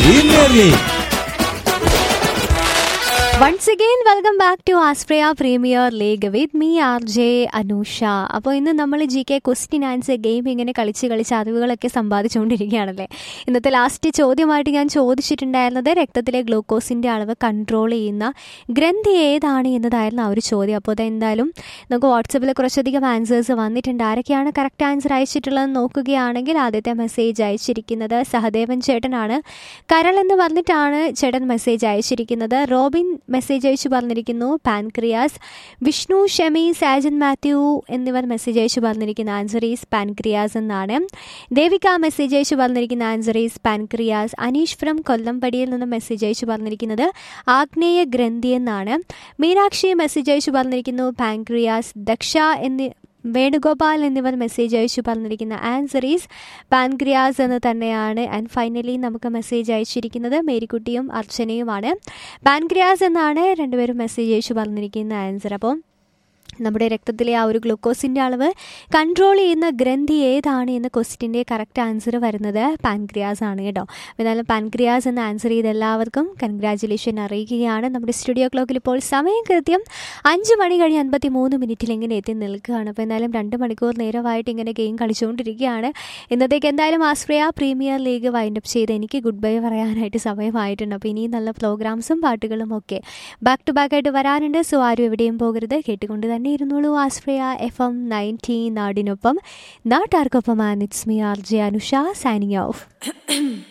Premier League. Once again welcome back to Aspria premier league with me R J Anusha അപ്പോൾ ഇന്ന് നമ്മൾ G K question answer game ഇങ്ങനെ കളിച്ച് കളിച്ച് അറിവുകളൊക്കെ സമ്പാദിച്ചുകൊണ്ടിരിക്കുകയാണല്ലേ ഇന്നത്തെ ലാസ്റ്റ് ചോദ്യമായിട്ട് ഞാൻ ചോദിച്ചിട്ടുണ്ടായിരുന്നത് രക്തത്തിലെ ഗ്ലൂക്കോസിൻ്റെ അളവ് കൺട്രോൾ ചെയ്യുന്ന ഗ്രന്ഥി ഏതാണ് എന്നതായിരുന്നു ആ ഒരു ചോദ്യം അപ്പോൾ അതെന്തായാലും നമുക്ക് വാട്സപ്പിൽ കുറച്ചധികം ആൻസേഴ്സ് വന്നിട്ടുണ്ട് ആരൊക്കെയാണ് കറക്റ്റ് ആൻസർ അയച്ചിട്ടുള്ളതെന്ന് നോക്കുകയാണെങ്കിൽ ആദ്യത്തെ മെസ്സേജ് അയച്ചിരിക്കുന്നത് സഹദേവൻ ചേട്ടനാണ് കരൾ എന്ന് പറഞ്ഞിട്ടാണ് ചേട്ടൻ മെസ്സേജ് അയച്ചിരിക്കുന്നത് റോബിൻ മെസ്സേജ് അയച്ചു പറഞ്ഞിരിക്കുന്നു പാൻക്രിയാസ് വിഷ്ണു ഷെമി സാജൻ മാത്യു എന്നിവർ മെസ്സേജ് അയച്ചു പറഞ്ഞിരിക്കുന്ന ആൻസർ ഈസ് പാൻക്രിയാസ് എന്നാണ് ദേവിക മെസ്സേജ് അയച്ചു പറഞ്ഞിരിക്കുന്ന answer is pancreas Aneesh from കൊല്ലംപടിയിൽ നിന്ന് മെസ്സേജ് അയച്ചു പറഞ്ഞിരിക്കുന്നത് ആഗ്നേയ ഗ്രന്ഥി എന്നാണ് മീനാക്ഷി മെസ്സേജ് അയച്ചു പറഞ്ഞിരിക്കുന്നു പാൻക്രിയാസ് ദക്ഷ എന്നി വേണുഗോപാൽ എന്നിവർ മെസ്സേജ് അയച്ചു പറഞ്ഞിരിക്കുന്ന ആൻസർ ഈസ് പാൻക്രിയാസ് എന്ന് തന്നെയാണ് ആൻഡ് ഫൈനലി നമുക്ക് മെസ്സേജ് അയച്ചിരിക്കുന്നത് മേരിക്കുട്ടിയും അർച്ചനയുമാണ് പാൻക്രിയാസ് എന്നാണ് രണ്ടുപേരും മെസ്സേജ് അയച്ചു പറഞ്ഞിരിക്കുന്ന ആൻസർ അപ്പോൾ നമ്മുടെ രക്തത്തിലെ ആ ഒരു ഗ്ലൂക്കോസിൻ്റെ അളവ് കൺട്രോൾ ചെയ്യുന്ന ഗ്രന്ഥി ഏതാണ് എന്ന ക്വസ്റ്റിൻ്റെ കറക്റ്റ് ആൻസർ വരുന്നത് പാൻക്രിയാസ് ആണ് കേട്ടോ എന്നാലും പാൻക്രിയാസ് എന്ന് ആൻസർ ചെയ്ത എല്ലാവർക്കും കൺഗ്രാറ്റുലേഷൻ അറിയിക്കുകയാണ് നമ്മുടെ സ്റ്റുഡിയോ ക്ലോക്കിൽ ഇപ്പോൾ സമയം കൃത്യം അഞ്ച് മണി കഴിഞ്ഞ് അൻപത്തി മൂന്ന് മിനിറ്റിൽ ഇങ്ങനെ എത്തി നിൽക്കുകയാണ് അപ്പോൾ എന്തായാലും രണ്ട് മണിക്കൂർ നേരമായിട്ട് ഇങ്ങനെ ഗെയിം കളിച്ചുകൊണ്ടിരിക്കുകയാണ് ഇന്നത്തേക്ക് എന്തായാലും ആസ്ട്രിയ പ്രീമിയർ ലീഗ് വൈൻഡപ്പ് ചെയ്ത് എനിക്ക് ഗുഡ് ബൈ പറയാനായിട്ട് സമയമായിട്ടുണ്ട് അപ്പോൾ ഇനിയും നല്ല പ്രോഗ്രാംസും പാട്ടുകളും ഒക്കെ ബാക്ക് ടു ബാക്ക് ആയിട്ട് വരാനുണ്ട് സോ ആരും എവിടെയും പോകരുത് കേട്ടുകൊണ്ട് തന്നെ ഇരുന്നോളൂ ആസ്ട്രിയ എഫ് എം നയൻറ്റീൻ നാടിനൊപ്പം നാട്ടാർക്കൊപ്പം and it's me R J Anusha signing of